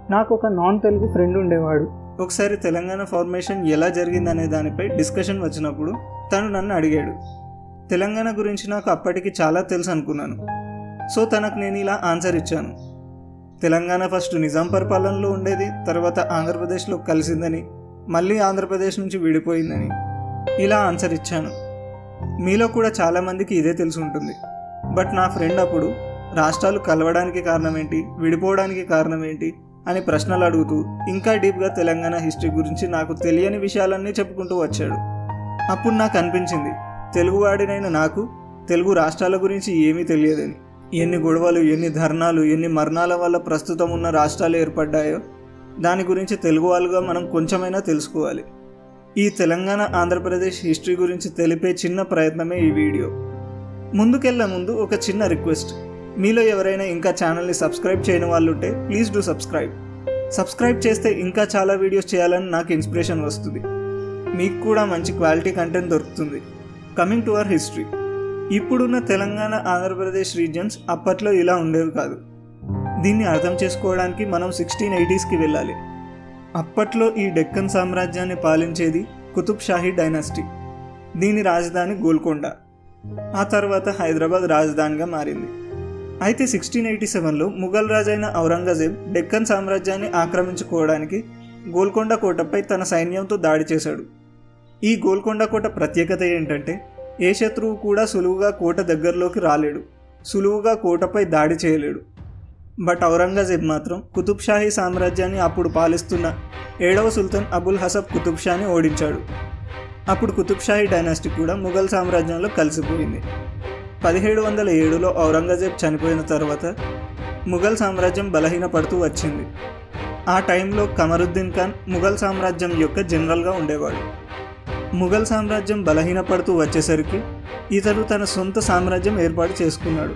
నాకు ఒక non Telugu friend ఉండేవాడు ఒకసారి తెలంగాణ ఫార్మేషన్ ఎలా జరిగిందనే దానిపై డిస్కషన్ వచ్చినప్పుడు తను నన్ను అడిగాడు తెలంగాణ గురించి నాకు అప్పటికి చాలా తెలుసు అనుకున్నాను సో తనకు నేను ఇలా ఆన్సర్ ఇచ్చాను తెలంగాణ ఫస్ట్ నిజాం పరిపాలనలో ఉండేది తర్వాత ఆంధ్రప్రదేశ్లో కలిసిందని మళ్ళీ ఆంధ్రప్రదేశ్ నుంచి విడిపోయిందని ఇలా ఆన్సర్ ఇచ్చాను మీలో కూడా చాలామందికి ఇదే తెలిసి ఉంటుంది బట్ నా ఫ్రెండ్ అప్పుడు రాష్ట్రాలు కలవడానికి కారణం ఏంటి విడిపోవడానికి కారణం ఏంటి అని ప్రశ్నలు అడుగుతూ ఇంకా డీప్గా తెలంగాణ హిస్టరీ గురించి నాకు తెలియని విషయాలన్నీ చెప్పుకుంటూ వచ్చాడు అప్పుడు నాకు అనిపించింది తెలుగువాడినైన నాకు తెలుగు రాష్ట్రాల గురించి ఏమీ తెలియదని ఎన్ని గొడవలు ఎన్ని ధర్నాలు ఎన్ని మరణాల వల్ల ప్రస్తుతం ఉన్న రాష్ట్రాలు ఏర్పడ్డాయో దాని గురించి తెలుగు వాళ్ళుగా మనం కొంచెమైనా తెలుసుకోవాలి ఈ తెలంగాణ ఆంధ్రప్రదేశ్ హిస్టరీ గురించి తెలిపే చిన్న ప్రయత్నమే ఈ వీడియో ముందుకెళ్ళే ముందు ఒక చిన్న రిక్వెస్ట్ మీలో ఎవరైనా ఇంకా ఛానల్ని సబ్స్క్రైబ్ చేయని వాళ్ళు ఉంటే ప్లీజ్ డూ సబ్స్క్రైబ్ సబ్స్క్రైబ్ చేస్తే ఇంకా చాలా వీడియోస్ చేయాలని నాకు ఇన్స్పిరేషన్ వస్తుంది మీకు కూడా మంచి క్వాలిటీ కంటెంట్ దొరుకుతుంది కమింగ్ టు అవర్ హిస్టరీ ఇప్పుడున్న తెలంగాణ ఆంధ్రప్రదేశ్ రీజియన్స్ అప్పట్లో ఇలా ఉండేవి కాదు దీన్ని అర్థం చేసుకోవడానికి మనం సిక్స్టీన్ ఎయిటీస్కి వెళ్ళాలి అప్పట్లో ఈ డెక్కన్ సామ్రాజ్యాన్ని పాలించేది కుతుబ్ షాహీ డైనాసిటీ దీని రాజధాని గోల్కొండ ఆ తర్వాత హైదరాబాద్ రాజధానిగా మారింది అయితే సిక్స్టీన్ ఎయిటీ సెవెన్లో ముఘల్ రాజైన ఔరంగజేబ్ డెక్కన్ సామ్రాజ్యాన్ని ఆక్రమించుకోవడానికి గోల్కొండ కోటపై తన సైన్యంతో దాడి చేశాడు ఈ గోల్కొండ కోట ప్రత్యేకత ఏంటంటే ఏ శత్రువు కూడా సులువుగా కోట దగ్గరలోకి రాలేడు సులువుగా కోటపై దాడి చేయలేడు బట్ ఔరంగజేబ్ మాత్రం కుతుబ్ షాహీ సామ్రాజ్యాన్ని అప్పుడు పాలిస్తున్న ఏడవ సుల్తాన్ అబుల్ హసబ్ కుతుబ్ షాని ఓడించాడు అప్పుడు కుతుబ్ షాహీ డైనాసిటీ కూడా ముఘల్ సామ్రాజ్యంలో కలిసిపోయింది పదిహేడు వందల ఏడులో ఔరంగజేబ్ చనిపోయిన తర్వాత ముఘల్ సామ్రాజ్యం బలహీనపడుతూ వచ్చింది ఆ టైంలో కమరుద్దీన్ ఖాన్ ముఘల్ సామ్రాజ్యం యొక్క జనరల్గా ఉండేవాడు ముఘల్ సామ్రాజ్యం బలహీనపడుతూ వచ్చేసరికి ఇతడు తన సొంత సామ్రాజ్యం ఏర్పాటు చేసుకున్నాడు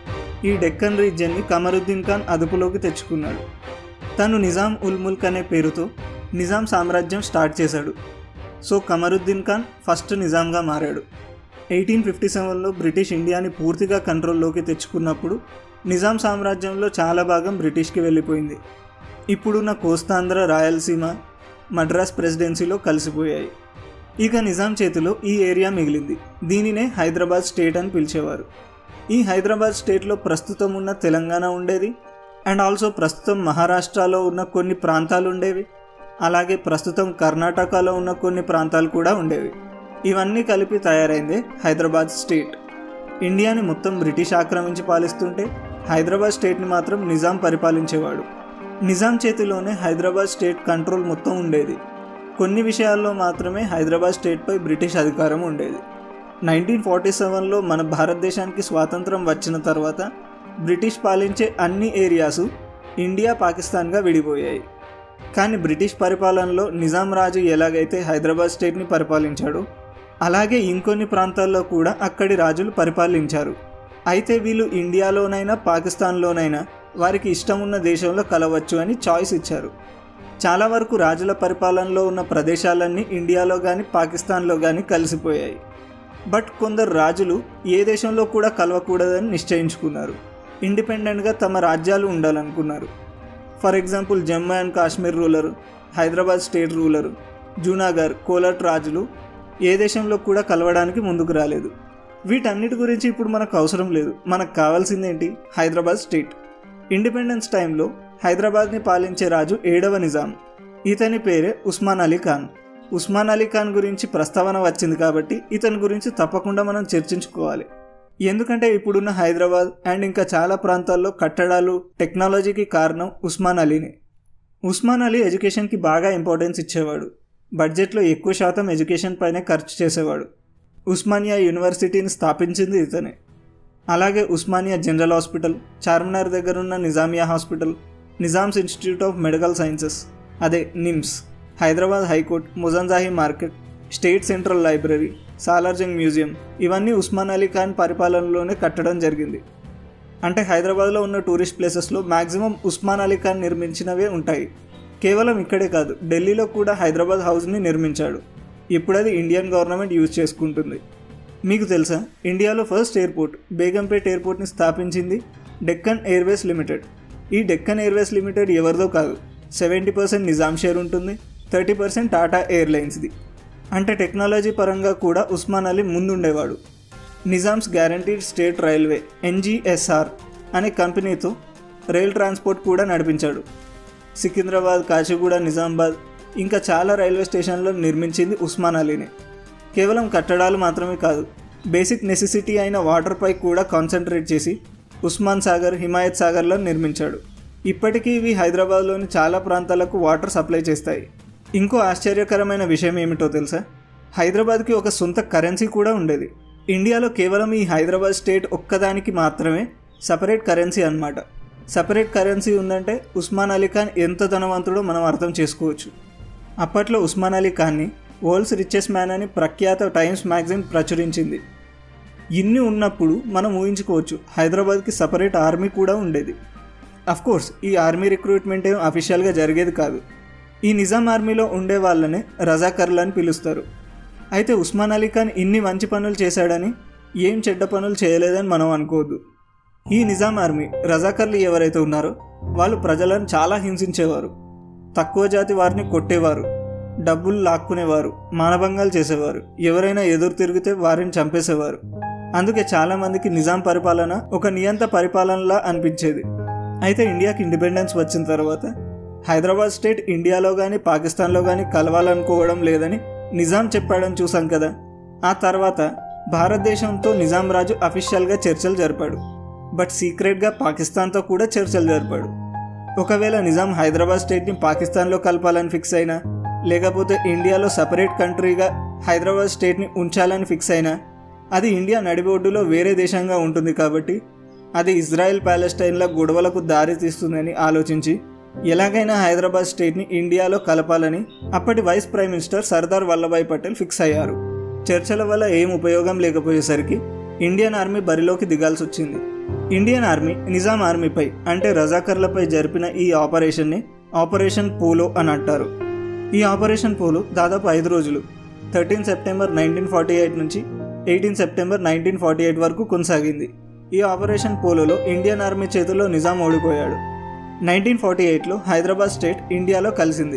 ఈ డెక్కన్ రీజియన్ని కమరుద్దీన్ ఖాన్ అదుపులోకి తెచ్చుకున్నాడు తను నిజాం ఉల్ ముల్క్ అనే పేరుతో నిజాం సామ్రాజ్యం స్టార్ట్ చేశాడు సో కమరుద్దీన్ ఖాన్ ఫస్ట్ నిజాంగా మారాడు ఎయిటీన్ ఫిఫ్టీ సెవెన్లో బ్రిటిష్ ఇండియాని పూర్తిగా కంట్రోల్లోకి తెచ్చుకున్నప్పుడు నిజాం సామ్రాజ్యంలో చాలా భాగం బ్రిటిష్కి వెళ్ళిపోయింది ఇప్పుడున్న కోస్తాంధ్ర రాయలసీమ మద్రాస్ ప్రెసిడెన్సీలో కలిసిపోయాయి ఇక నిజాం చేతిలో ఈ ఏరియా మిగిలింది దీనినే హైదరాబాద్ స్టేట్ అని పిలిచేవారు ఈ హైదరాబాద్ స్టేట్లో ప్రస్తుతం ఉన్న తెలంగాణ ఉండేది అండ్ ఆల్సో ప్రస్తుతం మహారాష్ట్రలో ఉన్న కొన్ని ప్రాంతాలు ఉండేవి అలాగే ప్రస్తుతం కర్ణాటకలో ఉన్న కొన్ని ప్రాంతాలు కూడా ఉండేవి ఇవన్నీ కలిపి తయారైందే హైదరాబాద్ స్టేట్ ఇండియాని మొత్తం బ్రిటిష్ ఆక్రమించి పాలిస్తుంటే హైదరాబాద్ స్టేట్ని మాత్రం నిజాం పరిపాలించేవాడు నిజాం చేతిలోనే హైదరాబాద్ స్టేట్ కంట్రోల్ మొత్తం ఉండేది కొన్ని విషయాల్లో మాత్రమే హైదరాబాద్ స్టేట్పై బ్రిటిష్ అధికారం ఉండేది నైన్టీన్ ఫార్టీ సెవెన్లో మన భారతదేశానికి స్వాతంత్రం వచ్చిన తర్వాత బ్రిటిష్ పాలించే అన్ని ఏరియాసు ఇండియా పాకిస్తాన్గా విడిపోయాయి కానీ బ్రిటిష్ పరిపాలనలో నిజాం రాజు ఎలాగైతే హైదరాబాద్ స్టేట్ని పరిపాలించాడో అలాగే ఇంకొన్ని ప్రాంతాల్లో కూడా అక్కడి రాజులు పరిపాలించారు అయితే వీళ్ళు ఇండియాలోనైనా పాకిస్తాన్లోనైనా వారికి ఇష్టం ఉన్న దేశంలో కలవచ్చు అని చాయిస్ ఇచ్చారు చాలా వరకు రాజుల పరిపాలనలో ఉన్న ప్రదేశాలన్నీ ఇండియాలో కానీ పాకిస్తాన్లో కానీ కలిసిపోయాయి బట్ కొందరు రాజులు ఏ దేశంలో కూడా కలవకూడదని నిశ్చయించుకున్నారు ఇండిపెండెంట్గా తమ రాజ్యాలు ఉండాలనుకున్నారు for example Jammu and Kashmir ruler Hyderabad state ruler Junagadh Kalat రాజులు ఏ దేశంలో కూడా కలవడానికి ముందుకు రాలేదు వీటన్నిటి గురించి ఇప్పుడు మనకు అవసరం లేదు మనకు కావాల్సిందేంటి హైదరాబాద్ స్టేట్ ఇండిపెండెన్స్ టైంలో హైదరాబాద్ని పాలించే రాజు ఏడవ నిజాం ఇతని పేరే ఉస్మాన్ అలీ ఖాన్ ఉస్మాన్ అలీ ఖాన్ గురించి ప్రస్తావన వచ్చింది కాబట్టి ఇతని గురించి తప్పకుండా మనం చర్చించుకోవాలి ఎందుకంటే ఇప్పుడున్న హైదరాబాద్ అండ్ ఇంకా చాలా ప్రాంతాల్లో కట్టడాలు టెక్నాలజీకి కారణం ఉస్మాన్ అలీనే ఉస్మాన్ అలీ ఎడ్యుకేషన్కి బాగా ఇంపార్టెన్స్ ఇచ్చేవాడు బడ్జెట్లో ఎక్కువ శాతం ఎడ్యుకేషన్ పైనే ఖర్చు చేసేవాడు ఉస్మానియా యూనివర్సిటీని స్థాపించింది ఇతనే అలాగే ఉస్మానియా జనరల్ హాస్పిటల్ చార్మినార్ దగ్గర ఉన్న Nizamia hospital Nizam's institute of medical sciences అదే NIMS Hyderabad high court Moazzam Jahi market state central library Salar Jung museum ఇవన్నీ ఉస్మాన్ అలీ ఖాన్ పరిపాలనలోనే కట్టడం జరిగింది అంటే హైదరాబాద్లో ఉన్న టూరిస్ట్ ప్లేసెస్లో మ్యాక్సిమం ఉస్మాన్ అలీ ఖాన్ నిర్మించినవే ఉంటాయి కేవలం ఇక్కడే కాదు ఢిల్లీలో కూడా హైదరాబాద్ హౌస్ని నిర్మించాడు ఇప్పుడు అది ఇండియన్ గవర్నమెంట్ యూజ్ చేసుకుంటుంది మీకు తెలుసా ఇండియాలో ఫస్ట్ ఎయిర్పోర్ట్ బేగంపేట్ ఎయిర్పోర్ట్ని స్థాపించింది డెక్కన్ ఎయిర్వేస్ లిమిటెడ్ ఈ డెక్కన్ ఎయిర్వేస్ లిమిటెడ్ ఎవరిదో కాదు సెవెంటీ పర్సెంట్ నిజాం షేర్ ఉంటుంది థర్టీ పర్సెంట్ టాటా ఎయిర్లైన్స్ది అంటే టెక్నాలజీ పరంగా కూడా ఉస్మాన్ అలీ ముందుండేవాడు Nizam's guaranteed state railway NGSR అనే కంపెనీతో రైల్ ట్రాన్స్పోర్ట్ కూడా నడిపించాడు సికింద్రాబాద్ కాచిగూడ నిజామాబాద్ ఇంకా చాలా రైల్వే స్టేషన్లు నిర్మించింది ఉస్మాన్ అలీనే కేవలం కట్టడాలు మాత్రమే కాదు బేసిక్ నెసెసిటీ అయిన వాటర్పై కూడా కాన్సన్ట్రేట్ చేసి ఉస్మాన్ సాగర్ హిమాయత్ సాగర్లో నిర్మించాడు ఇప్పటికీ ఇవి హైదరాబాద్లోని చాలా ప్రాంతాలకు వాటర్ సప్లై చేస్తాయి ఇంకో ఆశ్చర్యకరమైన విషయం ఏమిటో తెలుసా హైదరాబాద్కి ఒక సొంత కరెన్సీ కూడా ఉండేది ఇండియాలో కేవలం ఈ హైదరాబాద్ స్టేట్ ఒక్కదానికి మాత్రమే సపరేట్ కరెన్సీ అన్నమాట సపరేట్ కరెన్సీ ఉందంటే ఉస్మాన్ అలీ ఖాన్ ఎంత ధనవంతుడో మనం అర్థం చేసుకోవచ్చు అప్పట్లో ఉస్మాన్ అలీ ఖాన్ని వరల్డ్స్ రిచెస్ట్ మ్యాన్ అని ప్రఖ్యాత టైమ్స్ మ్యాగజైన్ ప్రచురించింది ఇన్ని ఉన్నప్పుడు మనం ఊహించుకోవచ్చు హైదరాబాద్కి సపరేట్ ఆర్మీ కూడా ఉండేది కోర్స్ ఈ ఆర్మీ రిక్రూట్మెంట్ ఏం అఫీషియల్గా జరిగేది కాదు ఈ నిజాం ఆర్మీలో ఉండే వాళ్ళని రజాకర్లు అని పిలుస్తారు అయితే ఉస్మాన్ అలీ ఖాన్ ఇన్ని మంచి పనులు చేశాడని ఏం చెడ్డ పనులు చేయలేదని మనం అనుకోవద్దు ఈ నిజాం ఆర్మీ రజాకర్లు ఎవరైతే ఉన్నారో వాళ్ళు ప్రజలను చాలా హింసించేవారు తక్కువ జాతి వారిని కొట్టేవారు డబ్బులు లాక్కునేవారు మానభంగాలు చేసేవారు ఎవరైనా ఎదురు తిరిగితే వారిని చంపేసేవారు అందుకే చాలామందికి నిజాం పరిపాలన ఒక నియంత పరిపాలనలా అనిపించేది అయితే ఇండియాకి ఇండిపెండెన్స్ వచ్చిన తర్వాత హైదరాబాద్ స్టేట్ ఇండియాలో కానీ పాకిస్తాన్లో కానీ కలవాలనుకోవడం లేదని నిజాం చెప్పాడని చూసాం కదా ఆ తర్వాత భారతదేశంతో నిజాం రాజు అఫీషియల్గా చర్చలు జరిపాడు బట్ సీక్రెట్గా పాకిస్తాన్తో కూడా చర్చలు జరిపాడు ఒకవేళ నిజాం హైదరాబాద్ స్టేట్ని పాకిస్తాన్లో కలపాలని ఫిక్స్ అయినా లేకపోతే ఇండియాలో సపరేట్ కంట్రీగా హైదరాబాద్ స్టేట్ని ఉంచాలని ఫిక్స్ అయినా అది ఇండియా నడిబొడ్డులో వేరే దేశంగా ఉంటుంది కాబట్టి అది ఇజ్రాయెల్ ప్యాలెస్టైన్ల గొడవలకు దారి తీస్తుందని ఆలోచించి ఎలాగైనా హైదరాబాద్ స్టేట్ని ఇండియాలో కలపాలని అప్పటి vice prime minister Sardar Vallabhbhai Patel fix అయ్యారు చర్చల వల్ల ఏం ఉపయోగం లేకపోయేసరికి ఇండియన్ ఆర్మీ బరిలోకి దిగాల్సి వచ్చింది ఇండియన్ ఆర్మీ నిజాం ఆర్మీపై అంటే రజాకర్లపై జరిపిన ఈ ఆపరేషన్ని ఆపరేషన్ పోలో అని అంటారు ఈ ఆపరేషన్ పోలో దాదాపు ఐదు రోజులు thirteen September nineteen forty eight నుంచి eighteen September nineteen forty eight వరకు కొనసాగింది ఈ ఆపరేషన్ పోలోలో ఇండియన్ ఆర్మీ చేతుల్లో నిజాం ఓడిపోయాడు నైన్టీన్ ఫార్టీ ఎయిట్లో హైదరాబాద్ స్టేట్ ఇండియాలో కలిసింది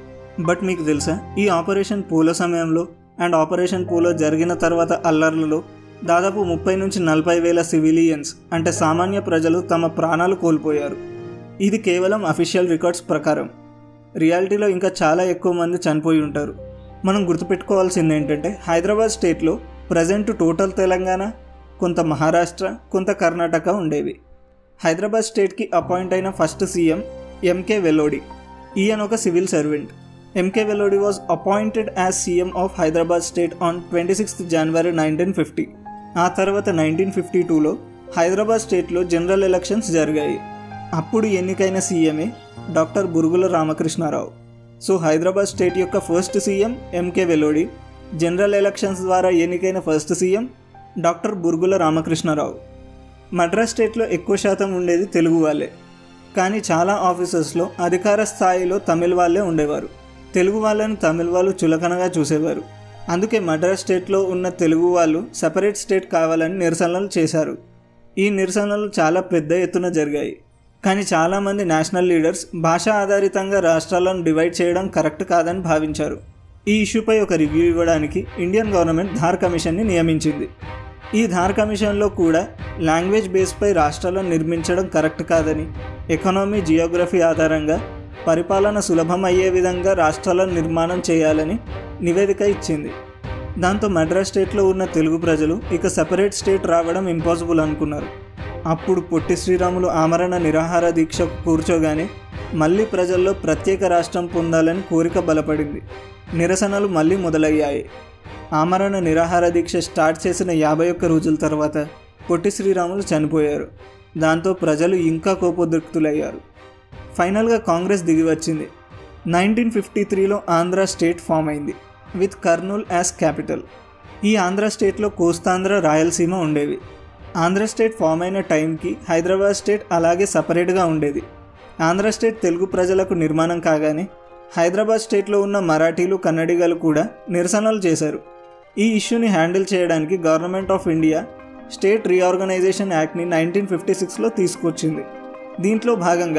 బట్ మీకు తెలుసా ఈ ఆపరేషన్ పోలో సమయంలో అండ్ ఆపరేషన్ పోలో జరిగిన తర్వాత అల్లర్లలో దాదాపు ముప్పై నుంచి నలభై వేల సివిలియన్స్ అంటే సామాన్య ప్రజలు తమ ప్రాణాలు కోల్పోయారు ఇది కేవలం అఫీషియల్ రికార్డ్స్ ప్రకారం రియాలిటీలో ఇంకా చాలా ఎక్కువ మంది చనిపోయి ఉంటారు మనం గుర్తుపెట్టుకోవాల్సింది ఏంటంటే హైదరాబాద్ స్టేట్లో ప్రజెంట్ టోటల్ తెలంగాణ కొంత మహారాష్ట్ర కొంత కర్ణాటక ఉండేవి హైదరాబాద్ స్టేట్కి అపాయింట్ అయిన ఫస్ట్ సీఎం ఎంకే వెల్లోడి ఈయన ఒక civil servant MK Vellodi was appointed as CM of Hyderabad state on twenty sixth January nineteen fifty ఆ తర్వాత నైన్టీన్ ఫిఫ్టీ టూలో హైదరాబాద్ స్టేట్లో జనరల్ ఎలక్షన్స్ జరిగాయి అప్పుడు ఎన్నికైన సీఎంఏ doctor Burugula Ramakrishna Rao so Hyderabad state యొక్క first CM MK Vellodi general elections ద్వారా ఎన్నికైన first CM doctor Burugula Ramakrishna Rao Madras స్టేట్లో ఎక్కువ శాతం ఉండేది తెలుగు వాళ్ళే కానీ చాలా ఆఫీసెస్లో అధికార స్థాయిలో తమిళ వాళ్ళే ఉండేవారు తెలుగు వాళ్ళని తమిళ వాళ్ళు చులకనగా చూసేవారు అందుకే మద్రాస్ స్టేట్లో ఉన్న తెలుగు వాళ్ళు సపరేట్ స్టేట్ కావాలని నిరసనలు చేశారు ఈ నిరసనలు చాలా పెద్ద ఎత్తున జరిగాయి కానీ చాలామంది నేషనల్ లీడర్స్ భాష ఆధారితంగా రాష్ట్రాలను డివైడ్ చేయడం కరెక్ట్ కాదని భావించారు ఈ ఇష్యూపై ఒక రివ్యూ ఇవ్వడానికి ఇండియన్ గవర్నమెంట్ ధార్ కమిషన్ని నియమించింది ఈ ధార్ కమిషన్లో కూడా లాంగ్వేజ్ బేస్పై రాష్ట్రాలను నిర్మించడం కరెక్ట్ కాదని ఎకనామీ జియోగ్రఫీ ఆధారంగా పరిపాలన సులభం అయ్యే విధంగా రాష్ట్రాల నిర్మాణం చేయాలని నివేదిక ఇచ్చింది దాంతో మద్రాస్ స్టేట్లో ఉన్న తెలుగు ప్రజలు ఇక సపరేట్ స్టేట్ రావడం ఇంపాసిబుల్ అనుకున్నారు అప్పుడు పొట్టి శ్రీరాములు ఆమరణ నిరాహార దీక్ష కూర్చోగానే మళ్ళీ ప్రజల్లో ప్రత్యేక రాష్ట్రం పొందాలని కోరిక బలపడింది నిరసనలు మళ్ళీ మొదలయ్యాయి ఆమరణ నిరాహార దీక్ష స్టార్ట్ చేసిన యాభై ఒక్క రోజుల తర్వాత పొట్టి శ్రీరాములు చనిపోయారు దాంతో ప్రజలు ఇంకా కోపోద్రిక్తులయ్యారు ఫైనల్గా కాంగ్రెస్ దిగి వచ్చింది నైన్టీన్ ఫిఫ్టీ త్రీలో ఆంధ్ర స్టేట్ ఫామ్ అయింది విత్ కర్నూల్ యాజ్ క్యాపిటల్ ఈ ఆంధ్ర స్టేట్లో కోస్తాంధ్ర రాయలసీమ ఉండేవి ఆంధ్ర స్టేట్ ఫామ్ అయిన టైంకి హైదరాబాద్ స్టేట్ అలాగే సపరేట్గా ఉండేది ఆంధ్ర స్టేట్ తెలుగు ప్రజలకు నిర్మాణం కాగానే హైదరాబాద్ స్టేట్లో ఉన్న మరాఠీలు కన్నడిగలు కూడా నిరసనలు చేశారు ఈ ఇష్యూని హ్యాండిల్ చేయడానికి government of India state reorganisation యాక్ట్ని నైన్టీన్ ఫిఫ్టీ సిక్స్లో తీసుకొచ్చింది దీంట్లో భాగంగా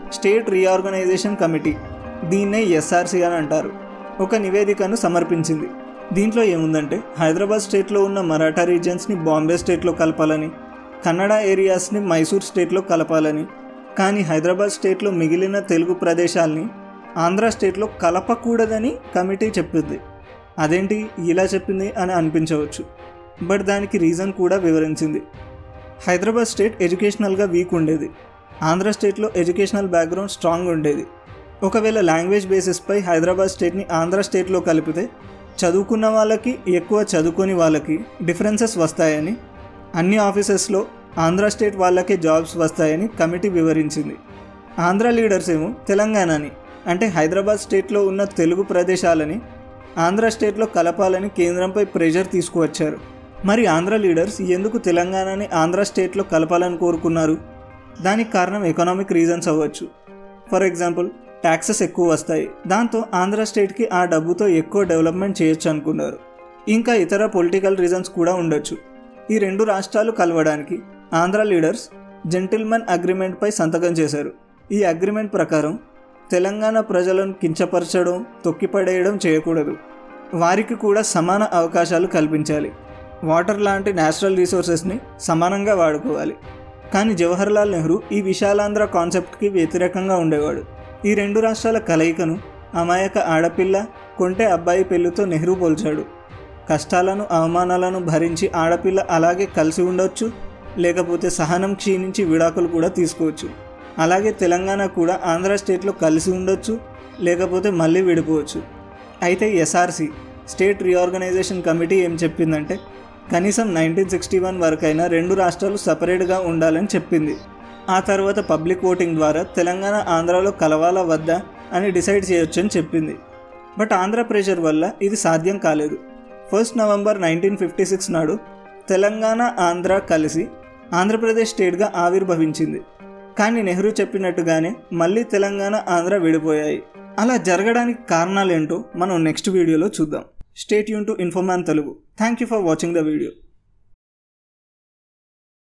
స్టేట్ రీఆర్గనైజేషన్ కమిటీ దీన్నే ఎస్ఆర్సి అని అంటారు ఒక నివేదికను సమర్పించింది దీంట్లో ఏముందంటే హైదరాబాద్ స్టేట్లో ఉన్న మరాఠా రీజియన్స్ని బాంబే స్టేట్లో కలపాలని కన్నడ ఏరియాస్ని మైసూర్ స్టేట్లో కలపాలని కానీ హైదరాబాద్ స్టేట్లో మిగిలిన తెలుగు ప్రదేశాల్ని ఆంధ్ర స్టేట్లో కలపకూడదని కమిటీ చెప్పింది అదేంటి ఇలా చెప్పింది అని అనిపించవచ్చు బట్ దానికి రీజన్ కూడా వివరించింది హైదరాబాద్ స్టేట్ ఎడ్యుకేషనల్గా వీక్ ఉండేది ఆంధ్ర స్టేట్లో ఎడ్యుకేషనల్ బ్యాక్గ్రౌండ్ స్ట్రాంగ్ ఉండేది ఒకవేళ లాంగ్వేజ్ బేసిస్పై హైదరాబాద్ స్టేట్ని ఆంధ్ర స్టేట్లో కలిపితే చదువుకున్న వాళ్ళకి ఎక్కువ చదువుకొని వాళ్ళకి డిఫరెన్సెస్ వస్తాయని అన్ని ఆఫీసెస్లో ఆంధ్ర స్టేట్ వాళ్ళకే జాబ్స్ వస్తాయని కమిటీ వివరించింది ఆంధ్ర లీడర్స్ ఏమో తెలంగాణని అంటే హైదరాబాద్ స్టేట్లో ఉన్న తెలుగు ప్రదేశాలని ఆంధ్ర స్టేట్లో కలపాలని కేంద్రంపై ప్రెషర్ తీసుకువచ్చారు మరి ఆంధ్ర లీడర్స్ ఎందుకు తెలంగాణని ఆంధ్ర స్టేట్లో కలపాలని కోరుకున్నారు దానికి కారణం ఎకనామిక్ రీజన్స్ అవ్వచ్చు ఫర్ ఎగ్జాంపుల్ ట్యాక్సెస్ ఎక్కువ వస్తాయి దాంతో ఆంధ్ర స్టేట్కి ఆ డబ్బుతో ఎక్కువ డెవలప్మెంట్ చేయొచ్చు అనుకున్నారు ఇంకా ఇతర పొలిటికల్ రీజన్స్ కూడా ఉండొచ్చు ఈ రెండు రాష్ట్రాలు కలవడానికి ఆంధ్ర లీడర్స్ జెంటిల్మెన్ అగ్రిమెంట్పై సంతకం చేశారు ఈ అగ్రిమెంట్ ప్రకారం తెలంగాణ ప్రజలను కించపరచడం తొక్కిపడేయడం చేయకూడదు వారికి కూడా సమాన అవకాశాలు కల్పించాలి వాటర్ లాంటి న్యాచురల్ రిసోర్సెస్ని సమానంగా వాడుకోవాలి కానీ జవహర్లాల్ నెహ్రూ ఈ విశాలాంధ్ర కాన్సెప్ట్కి వ్యతిరేకంగా ఉండేవాడు ఈ రెండు రాష్ట్రాల కలయికను అమాయక ఆడపిల్ల కొంటే అబ్బాయి పెళ్లితో నెహ్రూ పోల్చాడు కష్టాలను అవమానాలను భరించి ఆడపిల్ల అలాగే కలిసి ఉండొచ్చు లేకపోతే సహనం క్షీణించి విడాకులు కూడా తీసుకోవచ్చు అలాగే తెలంగాణ కూడా ఆంధ్ర స్టేట్లో కలిసి ఉండొచ్చు లేకపోతే మళ్ళీ విడిపోవచ్చు అయితే ఎస్ఆర్సి స్టేట్ రీఆర్గనైజేషన్ కమిటీ ఏం చెప్పిందంటే కనీసం నైన్టీన్ సిక్స్టీ వన్ వరకైనా రెండు రాష్ట్రాలు సపరేట్గా ఉండాలని చెప్పింది ఆ తర్వాత పబ్లిక్ ఓటింగ్ ద్వారా తెలంగాణ ఆంధ్రాలో కలవాలా వద్దా అని డిసైడ్ చేయొచ్చని చెప్పింది బట్ ఆంధ్ర ప్రెషర్ వల్ల ఇది సాధ్యం కాలేదు first November nineteen fifty six నాడు తెలంగాణ ఆంధ్ర కలిసి ఆంధ్రప్రదేశ్ స్టేట్గా ఆవిర్భవించింది కానీ నెహ్రూ చెప్పినట్టుగానే మళ్ళీ తెలంగాణ ఆంధ్ర విడిపోయాయి అలా జరగడానికి కారణాలేంటో మనం నెక్స్ట్ వీడియోలో చూద్దాం స్టేట్ యూన్ టు ఇన్ఫర్మాన్ Telugu thank you for watching the video